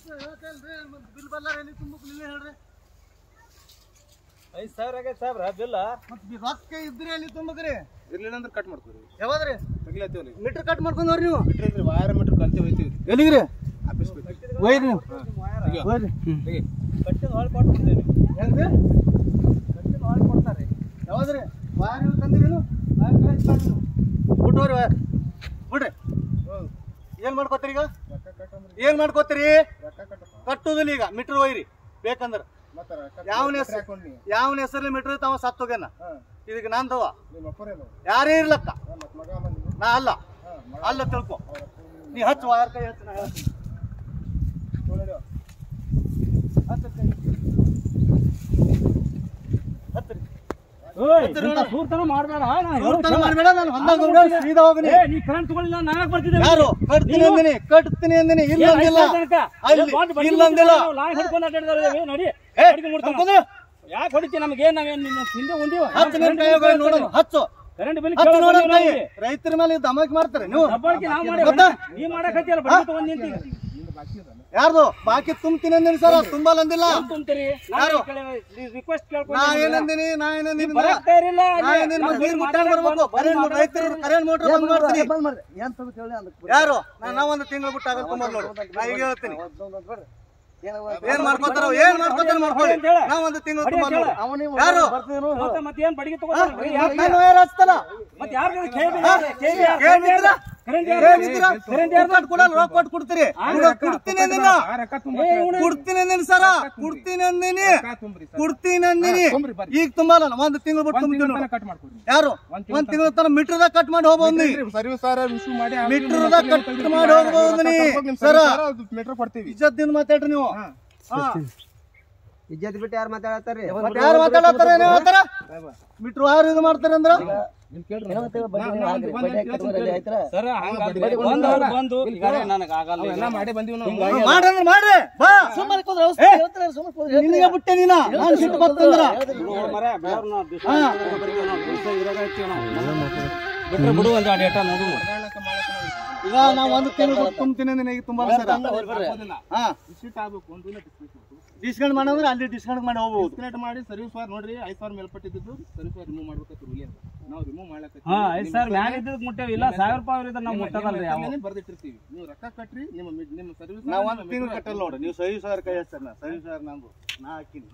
Bill ಬಲ್ಲಾರ ಎಲ್ಲಿ ತುಂಬಕ್ಕೆ ನೀವೇ ಹೇಳ್ರಿ ಐದು ಸಾವಿರ ಆಗೈತೆ ಸಾಬ್ರ ಬಿಲ್ಲ ಮತ್ತೆ ರೊಕ್ಕ ಇದ್ರೆ ಎಲ್ಲಿ ತುಂಬಕ್ರಿ ಇರ್ಲಿಲ್ಲ ಅಂದ್ರೆ ಕಟ್ ಮಾಡ್ತೀವಿ ಯಾವಾದ್ರಿ ತಗಿಲತ್ತೀವಿ ನೀವು ಮೀಟರ್ ಕಟ್ ಮಾಡ್ಕೊಂಡು ಹೋಗ್ರಿ ನೀವು ಬಿಟ್ರಿ ವಾರ ಮೀಟರ್ ಕಲ್ತಿ ಹೋಯ್ತೀವಿ ಎಲ್ಲಿಗ್ರಿ ಆಫೀಸ್ ಬೇಕು ಒಯ್ರಿ ನೀವು ಒಯ್ರಿ ತೆಗಿ ಕಟ್ಟಿದ ಹೊಳ್ ಕೊಟ್ಬಿಡ್ತೇನೆ ಹೆಂಗ್ರಿ ಕಟ್ಟಿದ ಹೊಳ್ ಕೊಡ್ತಾರೆ ಯಾವಾದ್ರಿ ವಾರ ನೀವು ತಂದಿರೇನು ವಾರ ಕಳಿಸಿ ಮಾಡ್ರಿ ನೀವು ಬಿಟ್ಟೋರಿ ವಾರ ಬಿಡ್ರಿ ಏನ್ ಮಾಡ್ಕೋತೀರಿ ಈಗ ರೊಕ್ಕ ಕಟ್ಟಂದ್ರೆ ಏನ್ ಮಾಡ್ಕೋತೀರಿ ರೊಕ್ಕ ಕಟ್ಟಪ್ಪ ಕಟ್ಟುದಿಲ್ಲ ಈಗ ಮೀಟರ್ ಒಯ್ರಿ ಬೇಕಂದ್ರ ಮತ್ತೆ ರೊಕ್ಕ ಯಾವನ ಹೆಸ್ರು ಹೆಸರು ಹಾಕೊಂಡ್ ನೀವು ಯಾವನ ಹೆಸರಲ್ಲಿ ಮೀಟರ್ ತಾವ ಸತ್ತೋಗ್ಯಾನ ಹಾಂ ಇದಕ್ಕೆ ನಂದವ ನಿಮ್ಮ ಅಪ್ಪರೇನು ಯಾರೇ ಇರ್ಲಕ್ಕ ಮತ್ತೆ ಮಗ ಬಂದು ನಾ ಅಲ್ಲ ಹಾಂ ಮಗ ಅಲ್ಲ ತಿಳ್ಕೊ ನೀ ಹಚ್ಚು ವಾರ ಕೈ ಹಚ್ಚು ನಾ ಹೇಳ್ತೀನಿ ತೊಗೊಳ್ಳಿ. ಹಚ್ಚು ಕೈ ಹಚ್ಚ್ರಿ. ಸೂರ್ತನ ಮಾಡಬೇಡ ಇವ್ರ್ತನ ಮಾಡ್ಬೇಡ ನಾನು ಹೊಲ್ದಾಗ ಹೋಗಿ ಸೀದಾ ಹೋಗ್ನಿ ನೀ ಕರೆಂಟ್ ತಗೊಳ್ಳಿಲ್ಲ ನಾಲ್ಕು ಬರ್ತಿದ್ದೆ ಯಾರು ಕಟ್ತೀನಿ ಅಂದಿನಿ ಕಟ್ತೀನಿ ಅಂದಿನಿ ಇಲ್ಲ ಅಂದಿಲ್ಲ ಅಲ್ಲಿ ಇಲ್ಲ ಅಂದಿಲ್ಲ ನಡಿ ಏ, ಕರ್ಕೊಂಡು ಯಾಕೆ ಹೊಡಿತಿ ನಮ್ಗೆ ಏನ್ ನಾವೇನ್ ನಿನ್ನ ಹಿಂದೆ ಉಂಡಿವ ಹಚ್ಚು ನಿನ್ ಕೈ ನೋಡೋಣ ಹಚ್ಚು ಕರೆಂಟ್ ಬಿಲ್ ಹಚ್ಚು ನೋಡೋಣ ಕೈ ರೈತರ ಮೇಲೆ ದಮಕ್ ಮಾಡ್ತಾರೆ ನೀವು ದಬ್ಬಾಳಿಕೆ ನಾವು ಮಾಡಿ ಗೊತ್ತಾ? ನೀ ಮಾಡಕತ್ತಿಯಲ್ಲ ಬಡ್ಡಿ ತಗೊಂಡ್ ನಿಂತಿ ನಿಂದು ಬಾಕಿ ಅದಲ್ಲ ಯಾರ್ದು ಬಾಕಿ ತುಂಬ್ತೀನಿ ಅಂದಿನಿ ಸರ್ ತುಂಬಲ್ಲ ಅಂದಿಲ್ಲ ತುಂಬ್ತೀರಿ ಯಾರು? ರಿಕ್ವೆಸ್ಟ್ ನಾ ಕೇಳ್ಕೊಂಡು ಏನಂದಿನಿ ನಾ ಏನಂದಿನಿ ಬರಕ್ ತಯಾರಿಲ್ಲ ನಾ ಏನೇನ್ ನೀರ್ ಮುಟ್ಟಾಡ್ ಬರ್ಬೇಕು ಕರೆಂಟ್ ರೈತರು ಕರೆಂಟ್ ಮೋಟರ್ ಬಂದ್ ಮಾಡ್ತೀನಿ ಯಾರು ನಾ ನಾ ಒಂದು ತಿಂಗಳು ಬಿಟ್ಟು ಆಗಲ್ಲ ತುಂಬ ನೋಡು ನಾ ಈಗ ಹೇಳ್ತೀನಿ ಏನ್ ಮಾಡ್ಕೋತಾರ ಏನ್ ಮಾಡ್ಕೋತಾರ ಮಾಡ್ಕೊಳ್ಳಿ ನಾ ಒಂದು ತಿಂಗಳು ತುಂಬ ನೋಡು ಯಾರು ಮತ್ತೆ ಮತ್ತೆ ಏನ್ ಬಡಿಗೆ ತಗೋತಾರ ನಾನು ಯಾರು ಹಚ್ತಲ್ಲ ಮತ್ತೆ ಯಾರು ಕೇಳಿ ಏನಿದ್ರ ಕರೆಂಟ್ ಏನಿದ್ರ ರೊಕ್ಕ ಕೊಡಲ್ಲ ರೊಕ್ಕ ಕೊಟ್ಟು ಕೊಡ್ತೀರಿ ಇವಾಗ ಕೊಡ್ತೀನಿ ಅಂದಿನ ಆ ರೊಕ್ಕ ತುಂಬ ಕೊಡ್ತೀನಿ ಅಂದಿನಿ ಸರ ಕೊಡ್ತೀನಿ ಅಂದಿನಿ ರೊಕ್ಕ ತುಂಬ್ರಿ ಸರ್ ಕೊಡ್ತೀನಿ ಅಂದಿನಿ ತುಂಬ್ರಿ ಬರ್ರಿ. ಈಗ ತುಂಬಲ್ಲ ಒಂದು ತಿಂಗಳು ಬಿಟ್ಟು ಒಂದ್ ತುಂಬ್ತೀನಿ ತಿಂಗಳ ನೋಡು. ಕಟ್ ಮಾಡ್ಕೊಡ್ರಿ ಯಾರು ಒಂದ್ ತಿಂಗಳ ತನ ಮೀಟರ್ದಾಗ ಕಟ್ ಮಾಡಿ ಹೋಗ್ಬೋದು ಸರ್ವಿಸ್ ಸಾರ ಇಶ್ಯೂ ಮಾಡಿ ಮೀಟರ್ದಾಗ ಕಟ್ ಮಾಡಿ ಹೋಗ್ಬೋದು ನೀ ಸರ ಮೀಟರ್ ಕೊಡ್ತೀವಿ ಇಜ್ಜತ್ತಿಂದ ಮಾತಾಡ್ರಿ ನೀವು ಹಾ. ಹಾ. ಇಜ್ಜತ್ ಬಿಟ್ಟು ಯಾರು ಮಾತಾಡತ್ತಾರ್ರಿ ಮತ್ತೆ ಯಾರು ಮಾತಾಡತ್ತಾರ ಏನ್ ಹೇಳ್ತಾರ ಮೀಟರ್ ಯಾರು ಇದು ಮಾಡ್ತಾರ ಅಂದ್ರ ನಿಮ್ ಕೇಳ್ರಿ ಸರ್ ಬಂದು ಬಂದು ಈಗ ನನಗೆ ಆಗಲ್ಲ ಎಲ್ಲ ಮಾಡಿ ಬಂದೀವಿ ನಾವು ಮಾಡ್ರಿ ಮಾಡ್ರಿ ಬಾ ಏ, ನಿನಗೆ ಬಿಟ್ಟೆ ನೀನ ನಾನ್ ಸಿಟ್ಟು ಬರ್ತಂದ್ರ ಬಿಟ್ರೆ ಬಿಡು ಒಂದು ಡೇಟಾ ನೋಡು ಈಗ ನಾ ಒಂದು ತಿಂಗಳು ಬಿಟ್ಟು ತುಂಬ್ತೀನಿ ಅಂದ್ರೆ ಈಗ ತುಂಬಾ ಸರ ಹಾ ರಿಸೀಟ್ ಆಗ್ಬೇಕು ಒಂದು ದಿನ ಡಿಸ್ಪ್ಲೇಟ್ ಡಿಸ್ಕೌಂಟ್ ಮಾಡಂದ್ರೆ ಅಲ್ಲಿ ಡಿಸ್ಕೌಂಟ್ ಮಾಡಿ ಹೋಗ್ಬೋದು ಡಿಸ್ಪ್ಲೇಟ್ ಮಾಡಿ ಸರ್ವಿಸ್ ವಾರ್ ನೋಡ್ರಿ ಐದು ಸಾವಿರ ಮೇಲ್ಪಟ್ಟಿದ್ದು ಸರ್ವಿಸ್ ವಾರ್ ರಿಮೂವ್ ಮಾಡ್ಬೇಕಂತ ರೂಲ್ ಅಂತ ನಾವು ರಿಮೂವ್ ಮಾಡ್ಲಕತ್ತೀವಿ ಹಾ ಐದು ಸಾವಿರ ಮ್ಯಾಗ ಇದ್ದದ್ ಮುಟ್ಟೇವಿ ಇಲ್ಲ ಸಾವಿರ ರೂಪಾಯಿ ಇದ್ರೆ ನಾವು ಮುಟ್ಟದಲ್ರಿ ಯಾವ ಬರ್ದಿಟ್ಟಿರ್ತೀವಿ ನೀವು ರೊಕ್ಕ ಕಟ್ರಿ ನಿಮ್ಮ ಮಿಡ್- ನಿಮ್ಮ ಸರ್ವಿಸ್ ನಾ ಒಂದು ತಿಂಗಳು ಕಟ್ಟಲ್ಲ ನೋಡ್ರಿ ನೀವು ಸರಿ ಸಾವಿರ ಕೈ ಹಚ್ಚಾರ ನಾ ಸರಿ ಸಾವಿರ ನಂದು ನಾ ಹಾಕಿನಿ